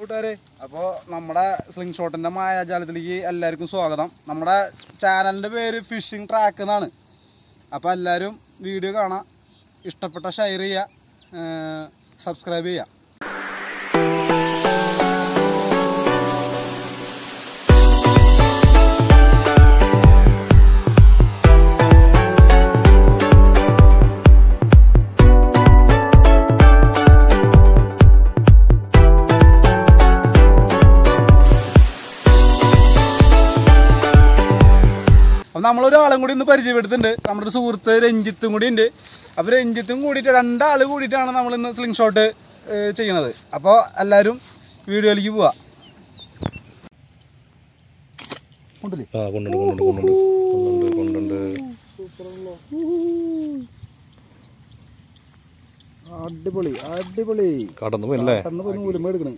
കൂട്ടുകാരെ അപ്പോൾ നമ്മുടെ സ്ലിംഗ് ഷോട്ടിന്റെ മായാജാലത്തിലേക്ക് എല്ലാവർക്കും സ്വാഗതം നമ്മുടെ ചാനലിന്റെ പേര് ഫിഷിംഗ് ട്രാക്ക് എന്നാണ് അപ്പോൾ എല്ലാവരും വീഡിയോ കാണാം ഇഷ്ടപ്പെട്ട ഷെയർ ചെയ്യുക സബ്സ്ക്രൈബ് ചെയ്യുക അപ്പം നമ്മളൊരാളും കൂടി ഇന്ന് പരിചയപ്പെടുത്തുന്നുണ്ട് നമ്മുടെ ഒരു സുഹൃത്ത് രഞ്ജിത്തും കൂടി ഉണ്ട് അപ്പോൾ രഞ്ജിത്തും കൂടിയിട്ട് രണ്ടാൾ കൂടിയിട്ടാണ് നമ്മൾ ഇന്ന് സ്ലിംഗ് ഷോട്ട് ചെയ്യണത് അപ്പോൾ എല്ലാവരും വീഡിയോയിലേക്ക് പോവാം ഉണ്ടല്ലേ ആ കൊണ്ടുണ്ട് കൊണ്ടുണ്ട് കൊണ്ടുണ്ട് കൊണ്ടുണ്ട് കൊണ്ടുണ്ട് അടിപൊളി അടിപൊളി കടന്നു പോയല്ലേ കണ്ണ് പോയി ഉരുമ എടുക്കണേ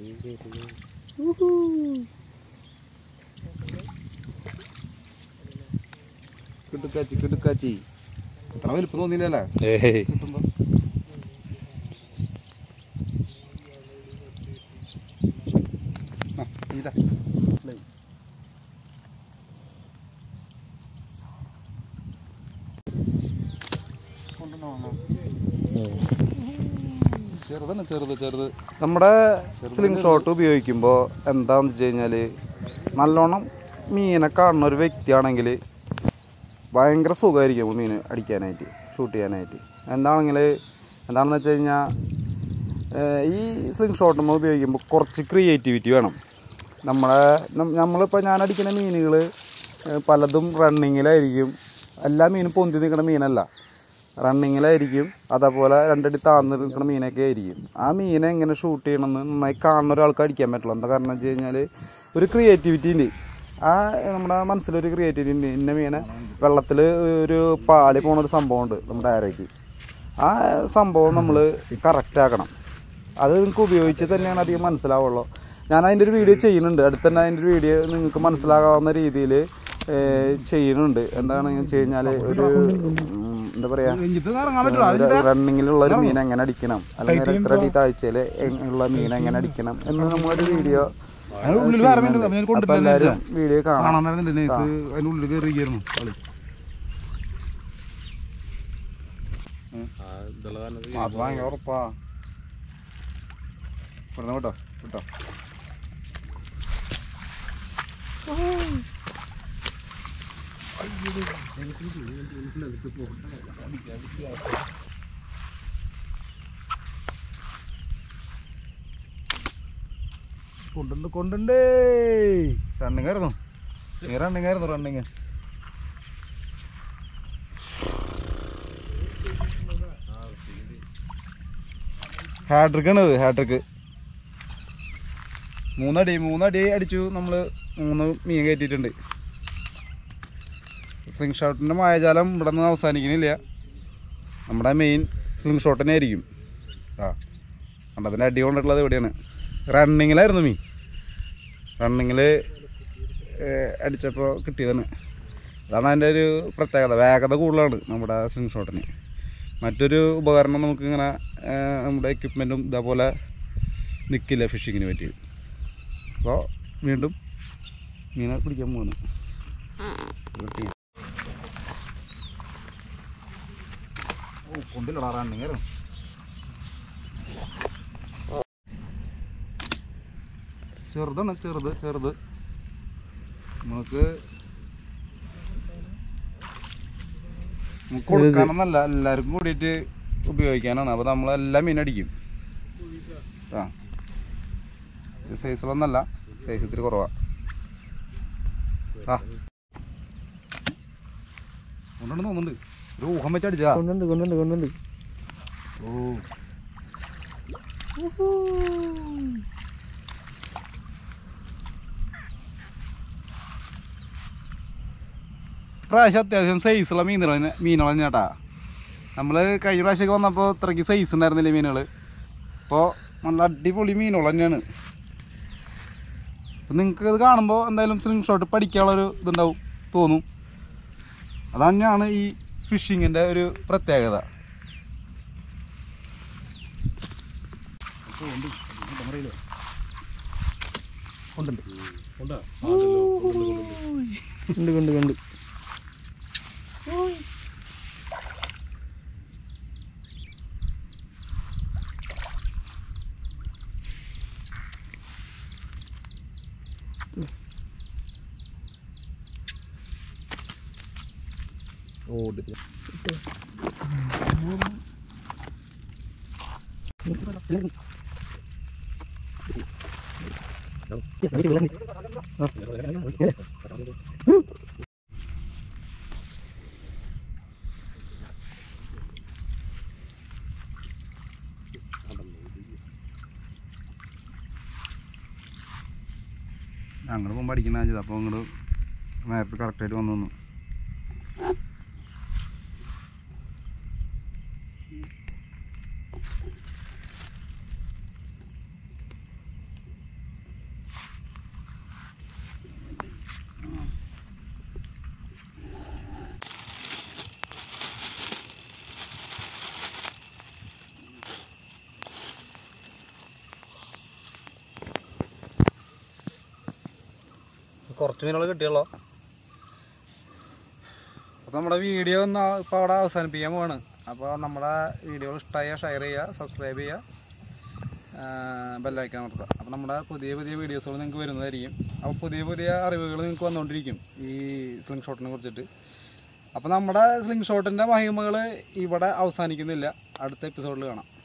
കിട്ടുക്കാച്ചി കിട്ടുക്കാച്ചി അത്ര വലുപ്പം തോന്നിയില്ലല്ലേ ഏയ് കിട്ടുമ്പോ ആ, ഇതാ പ്ലേ. കൊണ്ടുവന്നോ, വന്നോ. ചെറുതാണ് ചെറുത് ചെറുത് നമ്മുടെ സ്ലിംഗ് ഷോട്ട് ഉപയോഗിക്കുമ്പോൾ എന്താണെന്ന് വെച്ച് കഴിഞ്ഞാൽ നല്ലോണം മീനെ കാണുന്ന ഒരു വ്യക്തിയാണെങ്കിൽ ഭയങ്കര സുഖമായിരിക്കും മീൻ അടിക്കാനായിട്ട് ഷൂട്ട് ചെയ്യാനായിട്ട് എന്താണെങ്കിൽ എന്താണെന്ന് വെച്ച് കഴിഞ്ഞാൽ ഈ സ്ലിംഗ് ഷോട്ട് നമ്മൾ ഉപയോഗിക്കുമ്പോൾ കുറച്ച് ക്രിയേറ്റിവിറ്റി വേണം നമ്മളെ നം- നമ്മളിപ്പോൾ ഞാൻ അടിക്കുന്ന മീനുകൾ പലതും റണ്ണിങ്ങിലായിരിക്കും എല്ലാ മീനും പൊന്തി നിൽക്കുന്ന മീനല്ല റണ്ണിങ്ങിലായിരിക്കും അതേപോലെ രണ്ടടി താഴ്ന്ന് നിൽക്കുന്ന മീനൊക്കെ ആയിരിക്കും ആ മീനെ എങ്ങനെ ഷൂട്ട് ചെയ്യണമെന്ന് നന്നായി കാണുന്ന ഒരാൾക്ക് അടിക്കാൻ പറ്റുള്ളൂ എന്താ കാരണം വെച്ച് കഴിഞ്ഞാൽ ഒരു ക്രിയേറ്റിവിറ്റി ഉണ്ട് ആ നമ്മുടെ മനസ്സിലൊരു ക്രിയേറ്റിവിറ്റി ഉണ്ട് ഇന്ന മീനെ വെള്ളത്തിൽ ഒരു പാല് പോണ ഒരു സംഭവമുണ്ട് നമ്മുടെ ആരോയ്ക്ക് ആ സംഭവം നമ്മൾ കറക്റ്റ് ആക്കണം അത് നിങ്ങൾക്ക് ഉപയോഗിച്ച് തന്നെയാണ് അധികം മനസ്സിലാവുള്ളൂ ഞാൻ അതിൻ്റെ ഒരു വീഡിയോ ചെയ്യുന്നുണ്ട് അടുത്ത് തന്നെ അതിൻ്റെ ഒരു വീഡിയോ നിങ്ങൾക്ക് മനസ്സിലാകാവുന്ന രീതിയിൽ ചെയ്യുന്നുണ്ട് എന്താണെന്ന് വെച്ച് കഴിഞ്ഞാൽ ഒരു ഉം, എന്താ പറയുക റണ്ണിങ്ങിലുള്ള ഒരു മീൻ എങ്ങനെ അടിക്കണം അല്ലെങ്കിൽ എത്ര അടി താഴ്ചയിൽ ഉള്ള മീൻ എങ്ങനെ അടിക്കണം എന്ന് നമ്മളൊരു വീഡിയോ അപ്പൊ എല്ലാവരും വീഡിയോ കാണാം അതിനുള്ളിൽ കയറിയായിരുന്നു കളി അത് ഭയങ്കര ഉറപ്പാ ഇവിടുന്ന് വിട്ടോ വിട്ടോ കൊണ്ടുണ്ട് കൊണ്ടുണ്ട് റണ്ണിങ് ആയിരുന്നു നീ റണ്ണിങ് ആയിരുന്നു റണ്ണിങ് ഹാട്രിക്കാണ് ഹാട്രിക്ക് മൂന്നടി മൂന്നടി അടിച്ചു നമ്മൾ മൂന്ന് മീൻ കയറ്റിയിട്ടുണ്ട് സ്ലിംഗ് ഷോട്ടിൻ്റെ മായജാലം ഇവിടെ നിന്ന് അവസാനിക്കുന്നില്ല നമ്മുടെ മെയിൻ സ്ലിംഗ് ഷോട്ട് തന്നെ ആയിരിക്കും ആ കണ്ടതിൻ്റെ അടി കൊണ്ടിട്ടുള്ളത് ഇവിടെയാണ് റണ്ണിങ്ങിലായിരുന്നു മീൻ റണ്ണിങ്ങിൽ അടിച്ചപ്പോൾ കിട്ടിയതാണ് അതാണ് അതിൻ്റെ ഒരു പ്രത്യേകത വേഗത കൂടുതലാണ് നമ്മുടെ സ്ലിംഗ് ഷോട്ടിന് മറ്റൊരു ഉപകരണം നമുക്കിങ്ങനെ ഏഹ്, നമ്മുടെ എക്യുപ്മെൻറ്റും ഇതേപോലെ നിൽക്കില്ല ഫിഷിങ്ങിന് പറ്റി അപ്പോൾ വീണ്ടും മീനെ പിടിക്കാൻ പോകുന്നു ഓ കൊണ്ടില്ലടാ റണ്ണിങ്ങായിരുന്നു ചെറുതാണ് ചെറുത് ചെറുത് നമുക്ക് നമുക്ക് കൊടുക്കാനൊന്നല്ല എല്ലാവർക്കും കൂടിയിട്ട് ഉപയോഗിക്കാനാണ് അപ്പോൾ നമ്മൾ എല്ലാ മീനും അടിക്കും ആ സൈസിലൊന്നല്ല സൈസ് ഇത്തിരി കുറവാ ആ കൊണ്ടുണ്ട് തോന്നുന്നുണ്ട് ഒരു ഊഹം വെച്ച് അടിച്ചാ കൊണ്ടുണ്ട് കൊണ്ടുണ്ട് കൊണ്ടുണ്ട് ഓ പ്രാവശ്യം അത്യാവശ്യം സൈസുള്ള മീനുകൾ മീനുകൾ ചേട്ടാ നമ്മൾ കഴിഞ്ഞ പ്രാവശ്യമൊക്കെ വന്നപ്പോൾ ഇത്രയ്ക്ക് സൈസ് ഉണ്ടായിരുന്നില്ല മീനുകൾ അപ്പോൾ നല്ല അടിപൊളി മീനുകൾ തന്നെയാണ് അപ്പം നിങ്ങൾക്ക് ഇത് കാണുമ്പോൾ എന്തായാലും സ്ലിംഗ് ഷോട്ട് പഠിക്കാനുള്ളൊരു ഇതുണ്ടാവും തോന്നും അത് തന്നെയാണ് ഈ ഫിഷിങ്ങിൻ്റെ ഒരു പ്രത്യേകത ഉണ്ടുണ്ട് ഉണ്ടാ ആണല്ലോ കൊണ്ടുണ്ട് കൊണ്ടുണ്ട് ഉണ്ട് കണ്ട് കണ്ട് ഓടില്ല ഞങ്ങൾ പോകുമ്പോൾ അടിക്കുന്ന ചെയ്ത് അപ്പോൾ ഇങ്ങോട്ട് നേരത്തെ കറക്റ്റായിട്ട് വന്നു വന്നു കുറച്ച് മീനുകൾ കിട്ടിയുള്ളൂ അപ്പോൾ നമ്മുടെ വീഡിയോ ഒന്ന് ഇപ്പോൾ അവിടെ അവസാനിപ്പിക്കാൻ പോവാണ് അപ്പോൾ നമ്മുടെ വീഡിയോ ഇഷ്ടമായ ഷെയർ ചെയ്യുക സബ്സ്ക്രൈബ് ചെയ്യുക ബെല്ലൈക്കാൻ നടത്തുക അപ്പോൾ നമ്മുടെ പുതിയ പുതിയ വീഡിയോസുകൾ നിങ്ങൾക്ക് വരുന്നതായിരിക്കും അപ്പോൾ പുതിയ പുതിയ അറിവുകൾ നിങ്ങൾക്ക് വന്നുകൊണ്ടിരിക്കും ഈ സ്ലിംഗ് ഷോട്ടിനെ കുറിച്ചിട്ട് അപ്പോൾ നമ്മുടെ സ്ലിംഗ് ഷോട്ടിൻ്റെ മഹിമകൾ ഇവിടെ അവസാനിക്കുന്നില്ല അടുത്ത എപ്പിസോഡിൽ കാണാം